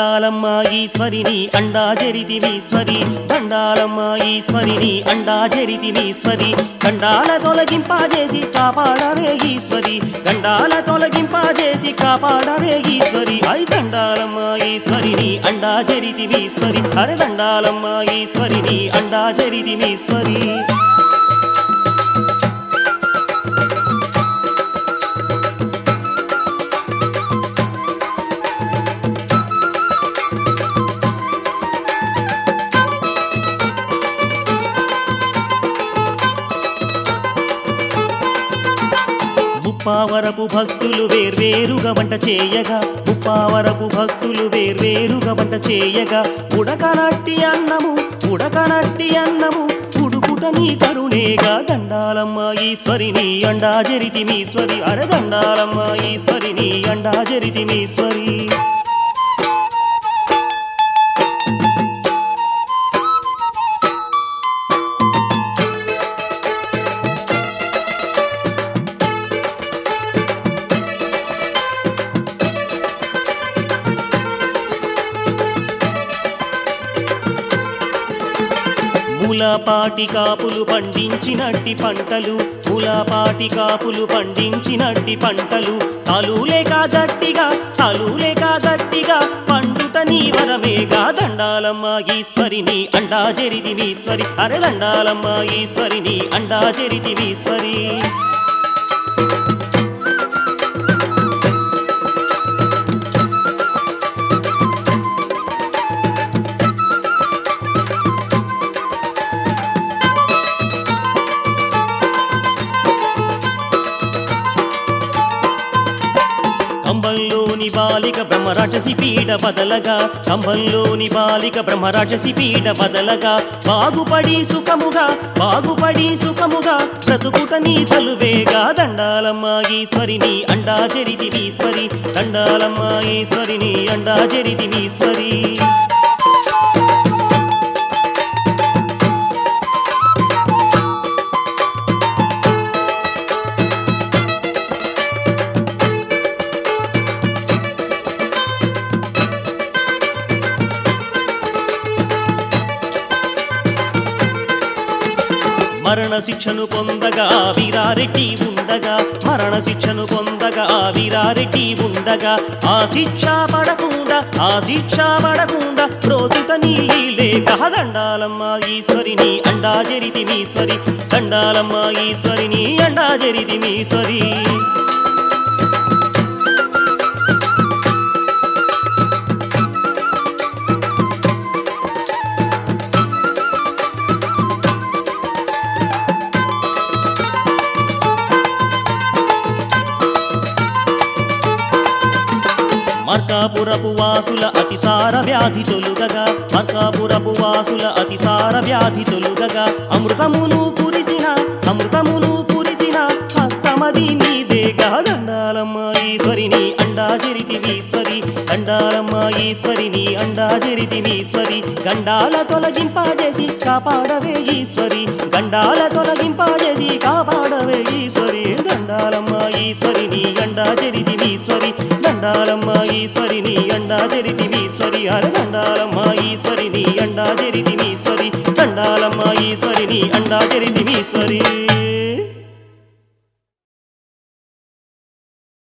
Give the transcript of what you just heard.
దండాలమ్మ ఈశ్వరిని అండా జరిదివీశ్వరి దండాలమ్మ ఈశ్వరిని అండా జరిదివీశ్వరి గండాల తొలగింపజేసి కాపాడవే ఈశ్వరి గండాల తొలగింపజేసి కాపాడవే ఈశ్వరి ఐ దండాలమ్మ ఈశ్వరిని అండా జరిదివీశ్వరి అరే దండాలమ్మ ఈశ్వరిని అండా జరిదివీశ్వరి ముప్పావరపు భక్తులు వేర్వేరుగా వంట చేయగా ముప్పావరపు భక్తులు వేర్వేరుగా వంట చేయగా ఉడకనట్టి అన్నము ఉడకనట్టి అన్నము ఉడుకుట నీ కరుణేగా దండాలమ్మ ఈశ్వరిని అండా జరితిమీశ్వరి అరే దండాలమ్మ ఈశ్వరిని అండా జరితిమీశ్వరి ములపాటి కాపులు పండించినట్టి పంటలు ములపాటి కాపులు పండించినట్టి పంటలు తలులేక గట్టిగా తలులేక గట్టిగా పండుట నీ వరమేగా దండాలమ్మ ఈశ్వరిని అండా జరిదివీశ్వరి అరే దండాలమ్మ ఈశ్వరిని అండా జరిదివీశ్వరి కంబంలోని బాలిక బ్రహ్మరాక్షసి పీడ బదలగా కంబంలోని బాలిక బ్రహ్మరాక్షసి పీడ బదలగా బాగుపడి సుఖముగా బాగుపడి సుఖముగా బ్రతుకుట నీ చలువేగా దండాలమ్మ ఈశ్వరిని అండా జరిదివీశ్వరి దండాలమ్మ ఈశ్వరిని అండా జరిదివీశ్వరి మరణ శిక్షను పొందగా ఆ వీరారెడ్డి ఉండగా మరణ శిక్షను పొందగా ఆ వీరారెడ్డి ఉండగా ఆ శిక్ష పడకుండా ఆ శిక్ష పడకుండా రోజుట నీ లేక దండాలమ్మ ఈశ్వరిని అండా జరిదిమీశ్వరి దండాలమ్మ ఈశ్వరిని అండా జరిదిమీశ్వరి మర్కాపురపు వాసుల అతిసార వ్యాధి తొలుగగా మర్కాపురపు వాసుల అతిసార వ్యాధి తొలుగగా అమృతమును కురిసిన అమృతమును కురిసిన హస్తమది నీదేగా దండాలమ్మ ఈశ్వరిని అండా జరితివీశ్వరి దండాలమ్మ ఈశ్వరిని అండా జరితివీశ్వరి గండాల తొలగింపజేసి కాపాడవే ఈశ్వరి గండాల తొలగింపజేసి కాపాడవే ఈశ్వరి దండాలమ్మ ఈశ్వరిని అండా జరితివీశ్వరి దండాలమ్మ ఈశ్వరిని అండా జరితివీశ్వరి అర దండాలమ్మ ఈశ్వరిని అండా జరితివీశ్వరి దండాలమ్మ ఈశ్వరిని అండా జరితివీశ్వరి